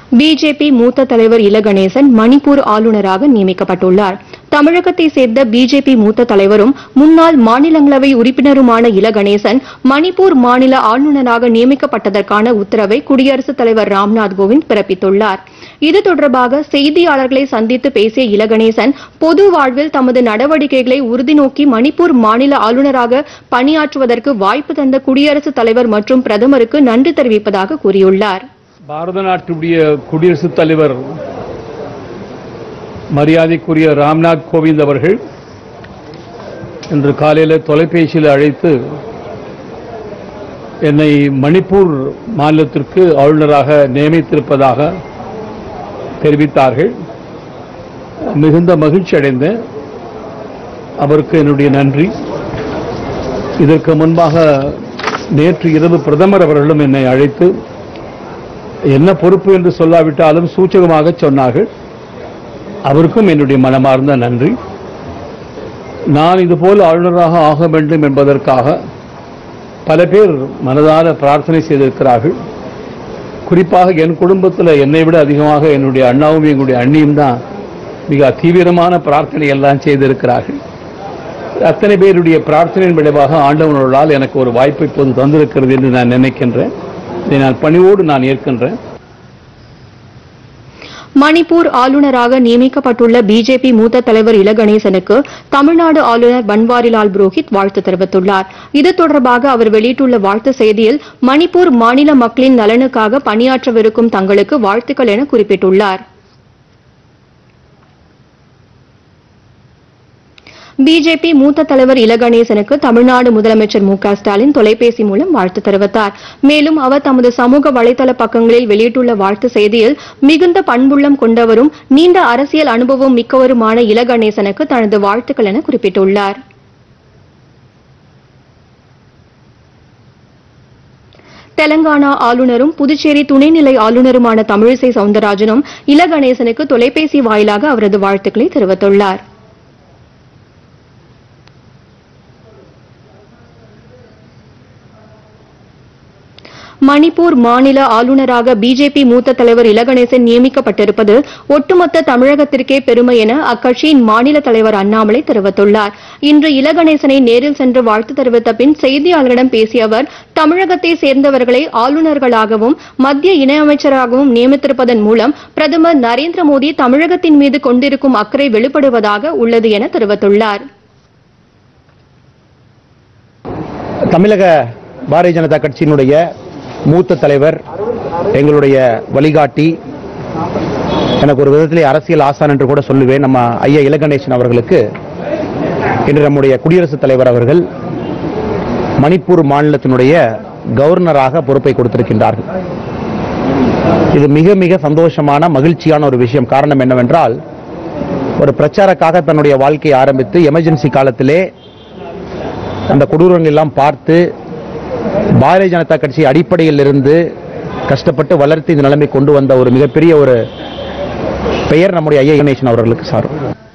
BJP மூத்த தலைவர் இல கணேசன் மணிப்பூர் ஆளுநராக நியமிக்கப்பட்டுள்ளார் தமிழகத்தை சேர்ந்த பிஜேபி மூத்த தலைவரும் முன்னாள் மாநிலங்களவை உறுப்பினருமான இல கணேசன் மணிப்பூர் மாநில ஆளுநராக நியமிக்கப்பட்டதற்கான உத்தரவை குடியரசுத் தலைவர் ராம்நாத் கோவிந்த் பிறப்பித்துள்ளார் இது தொடர்பாக செய்தியாளர்களை சந்தித்து பேசிய இல கணேசன் பொது வாழ்வில் தமது நடவடிக்கைகளை உறுதி நோக்கி மணிப்பூர் மாநில ஆளுநராக பணியாற்றுவதற்கு வாய்ப்பு தந்த குடியரசுத் தலைவர் மற்றும் பிரதமருக்கு நன்றி தெரிவிப்பதாக கூறியுள்ளார் பாரத நாட்டுடைய குடியரசுத் தலைவர் மரியாதைக்குரிய ராம்நாத் கோவிந்த் அவர்கள் இன்று காலையில் தொலைபேசியில் அழைத்து என்னை மணிப்பூர் மாநிலத்திற்கு ஆளுநராக நியமித்திருப்பதாக தெரிவித்தார்கள் மிகுந்த மகிழ்ச்சி அடைந்தேன் அவருக்கு என்னுடைய நன்றி இதற்கு முன்பாக நேற்று இரவு பிரதமர் அவர்களும் என்னை அழைத்து என்ன பொறுப்பு என்று சொல்லாவிட்டாலும் சூச்சகமாக சொன்னார்கள் அவருக்கும் என்னுடைய மனமார்ந்த நன்றி நான் இதுபோல் ஆளுநராக ஆக வேண்டும் என்பதற்காக பல பேர் மனதார பிரார்த்தனை செய்திருக்கிறார்கள் குறிப்பாக என் குடும்பத்தில் என்னை விட அதிகமாக என்னுடைய அண்ணாவும் எங்களுடைய அண்ணியும் தான் மிக தீவிரமான பிரார்த்தனை எல்லாம் செய்திருக்கிறார்கள் அத்தனை பேருடைய பிரார்த்தனையின் விளைவாக ஆண்டவனோடால் எனக்கு ஒரு வாய்ப்பு இப்போது தந்திருக்கிறது என்று நான் நினைக்கின்றேன் இதை நான் பணிவோடு நான் ஏற்கின்றேன் மணிப்பூர் ஆளுநராக நியமிக்கப்பட்டுள்ள பிஜேபி மூத்த தலைவர் இல கணேசனுக்கு தமிழ்நாடு ஆளுநர் பன்வாரிலால் புரோஹித் வாழ்த்து தெரிவித்துள்ளார் இது தொடர்பாக அவர் வெளியிட்டுள்ள வாழ்த்து செய்தியில் மணிப்பூர் மாநில மக்களின் நலனுக்காக பணியாற்றவிருக்கும் தங்களுக்கு வாழ்த்துக்கள் என குறிப்பிட்டுள்ளார் பிஜேபி மூத்த தலைவர் இல கணேசனுக்கு தமிழ்நாடு முதலமைச்சர் மு க ஸ்டாலின் தொலைபேசி மூலம் வாழ்த்து தெரிவித்தார் மேலும் அவர் தமது சமூக வலைதள பக்கங்களில் வெளியிட்டுள்ள வாழ்த்து செய்தியில் மிகுந்த பண்புள்ளம் கொண்டவரும் நீண்ட அரசியல் அனுபவம் மிக்கவருமான இல கணேசனுக்கு தனது வாழ்த்துக்கள் என குறிப்பிட்டுள்ளார் தெலங்கானா ஆளுநரும் புதுச்சேரி துணைநிலை ஆளுநருமான தமிழிசை சவுந்தரராஜனும் இல கணேசனுக்கு தொலைபேசி வாயிலாக அவரது வாழ்த்துக்களை தெரிவித்துள்ளார் மணிப்பூர் மாநில ஆளுநராக பிஜேபி மூத்த தலைவர் இலகணேசன் நியமிக்கப்பட்டிருப்பது ஒட்டுமொத்த தமிழகத்திற்கே பெருமை என அக்கட்சியின் மாநில தலைவர் அண்ணாமலை தெரிவித்துள்ளார் இன்று இலகணேசனை நேரில் சென்று வாழ்த்து தெரிவித்த பின் செய்தியாளர்களிடம் பேசிய அவர் தமிழகத்தை சேர்ந்தவர்களை ஆளுநர்களாகவும் மத்திய இணையமைச்சராகவும் நியமித்திருப்பதன் மூலம் பிரதமர் நரேந்திர மோடி தமிழகத்தின் மீது கொண்டிருக்கும் அக்கறை வெளிப்படுவதாக உள்ளது என தெரிவித்துள்ளார் தமிழக பாரதிய ஜனதா கட்சியினுடைய மூத்த தலைவர் எங்களுடைய வழிகாட்டி எனக்கு ஒரு விதத்திலே அரசியல் ஆசான் என்று கூட சொல்லுவேன் நம்ம ஐயா இலகணேசன் அவர்களுக்கு இன்று நம்முடைய குடியரசுத் தலைவர் அவர்கள் மணிப்பூர் மாநிலத்தினுடைய கவர்னராக பொறுப்பை கொடுத்திருக்கின்றார்கள் இது மிக மிக சந்தோஷமான மகிழ்ச்சியான ஒரு விஷயம் காரணம் என்னவென்றால் ஒரு பிரச்சாரக்காக தன்னுடைய வாழ்க்கையை ஆரம்பித்து எமர்ஜென்சி காலத்திலே அந்த கொடூரங்கள் எல்லாம் பார்த்து பாரதிய ஜனதா கட்சி அடிப்படையில் இருந்து கஷ்டப்பட்டு வளர்த்து இந்த நிலைமை கொண்டு வந்த ஒரு மிகப்பெரிய ஒரு பெயர் நம்முடைய ஐயா கணேசன் அவர்களுக்கு சாரும்